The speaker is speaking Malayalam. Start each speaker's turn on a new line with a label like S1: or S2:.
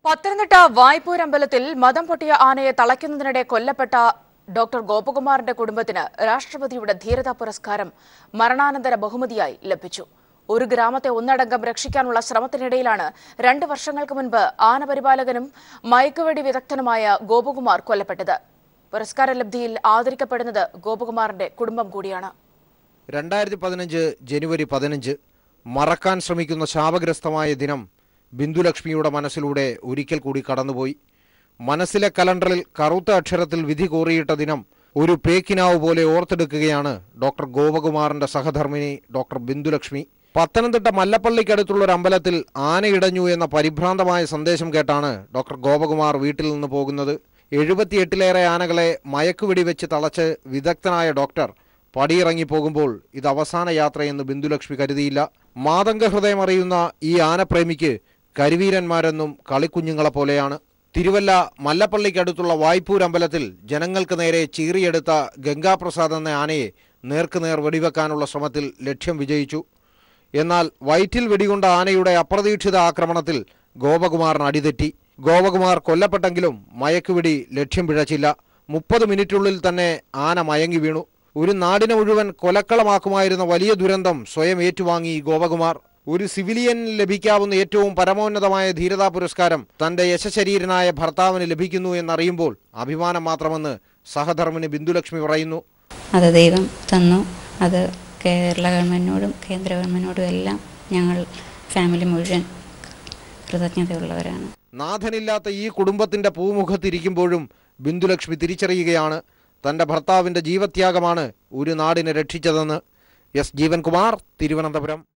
S1: പത്തനംതിട്ട വായ്പൂർ അമ്പലത്തിൽ മതം പൊട്ടിയ ആനയെ തളയ്ക്കുന്നതിനിടെ കൊല്ലപ്പെട്ട ഡോക്ടർ ഗോപകുമാറിന്റെ കുടുംബത്തിന് രാഷ്ട്രപതിയുടെ ധീരതാ പുരസ്കാരം മരണാനന്തര ബഹുമതിയായി ലഭിച്ചു ഒരു ഗ്രാമത്തെ ഒന്നടങ്കം രക്ഷിക്കാനുള്ള ശ്രമത്തിനിടയിലാണ് രണ്ട് വർഷങ്ങൾക്ക് മുൻപ് ആനപരിപാലകനും മയക്കുവെടി വിദഗ്ധനുമായ ഗോപകുമാർ കൊല്ലപ്പെട്ടത് പുരസ്കാര ലബ്ധിയിൽ ആദരിക്കപ്പെടുന്നത് ഗോപകുമാറിന്റെ കുടുംബം കൂടിയാണ്
S2: രണ്ടായിരത്തി പതിനഞ്ച് ജനുവരി പതിനഞ്ച് മറക്കാൻ ശ്രമിക്കുന്ന ശാപഗ്രസ്തമായ ദിനം ബിന്ദുലക്ഷ്മിയുടെ മനസ്സിലൂടെ ഒരിക്കൽ കൂടി കടന്നുപോയി മനസ്സിലെ കലണ്ടറിൽ കറുത്ത അക്ഷരത്തിൽ വിധി കോറിയിട്ട ദിനം ഒരു പേക്കിനാവ് പോലെ ഓർത്തെടുക്കുകയാണ് ഡോക്ടർ ഗോപകുമാറിന്റെ സഹധർമ്മിണി ഡോക്ടർ ബിന്ദുലക്ഷ്മി പത്തനംതിട്ട മല്ലപ്പള്ളിക്കടുത്തുള്ള ഒരു അമ്പലത്തിൽ ആനയിടഞ്ഞു എന്ന പരിഭ്രാന്തമായ സന്ദേശം കേട്ടാണ് ഡോക്ടർ ഗോപകുമാർ വീട്ടിൽ നിന്ന് പോകുന്നത് എഴുപത്തിയെട്ടിലേറെ ആനകളെ മയക്കുവെടി വെച്ച് തളച്ച് വിദഗ്ധനായ ഡോക്ടർ പടിയിറങ്ങി പോകുമ്പോൾ ഇത് അവസാന യാത്രയെന്ന് ബിന്ദുലക്ഷ്മി കരുതിയില്ല മാതംഗ ഹൃദയമറിയുന്ന ഈ ആനപ്രേമിക്ക് കരിവീരന്മാരെന്നും കളിക്കുഞ്ഞുങ്ങളെ പോലെയാണ് തിരുവല്ല മല്ലപ്പള്ളിക്കടുത്തുള്ള വായ്പൂർ അമ്പലത്തിൽ ജനങ്ങൾക്ക് നേരെ ചീറിയെടുത്ത ഗംഗാപ്രസാദ് എന്ന ആനയെ നേർക്കുനേർ വെടിവെക്കാനുള്ള ശ്രമത്തിൽ ലക്ഷ്യം വിജയിച്ചു എന്നാൽ വയറ്റിൽ വെടികൊണ്ട ആനയുടെ അപ്രതീക്ഷിത ആക്രമണത്തിൽ ഗോപകുമാറിന് അടിതെറ്റി ഗോപകുമാർ കൊല്ലപ്പെട്ടെങ്കിലും മയക്കുവെടി ലക്ഷ്യം പിഴച്ചില്ല മുപ്പത് മിനിറ്റുള്ളിൽ തന്നെ ആന മയങ്ങി വീണു ഒരു നാടിനെ മുഴുവൻ കൊലക്കളമാക്കുമായിരുന്ന വലിയ ദുരന്തം സ്വയം ഏറ്റുവാങ്ങി ഗോപകുമാർ ഒരു സിവിലിയൻ ലഭിക്കാവുന്ന ഏറ്റവും പരമോന്നതമായ ധീരതാ പുരസ്കാരം തന്റെ യശശരീരനായ ഭർത്താവിന് ലഭിക്കുന്നു എന്നറിയുമ്പോൾ അഭിമാനം മാത്രമെന്ന് സഹധർമ്മിണി ബിന്ദുലക്ഷ്മി പറയുന്നു
S3: അത് ദൈവം തന്നു അത് കേരള ഗവൺമെൻറ്റിനോടും കേന്ദ്ര ഗവൺമെൻറ്റിനോടും എല്ലാം ഞങ്ങൾ ഫാമിലി മുഴുവൻ കൃതജ്ഞതയുള്ളവരാണ്
S2: നാഥനില്ലാത്ത ഈ കുടുംബത്തിന്റെ പൂമുഖത്തിരിക്കുമ്പോഴും ബിന്ദുലക്ഷ്മി തിരിച്ചറിയുകയാണ് തന്റെ ഭർത്താവിന്റെ ജീവത്യാഗമാണ് ഒരു നാടിനെ രക്ഷിച്ചതെന്ന് എസ് ജീവൻകുമാർ തിരുവനന്തപുരം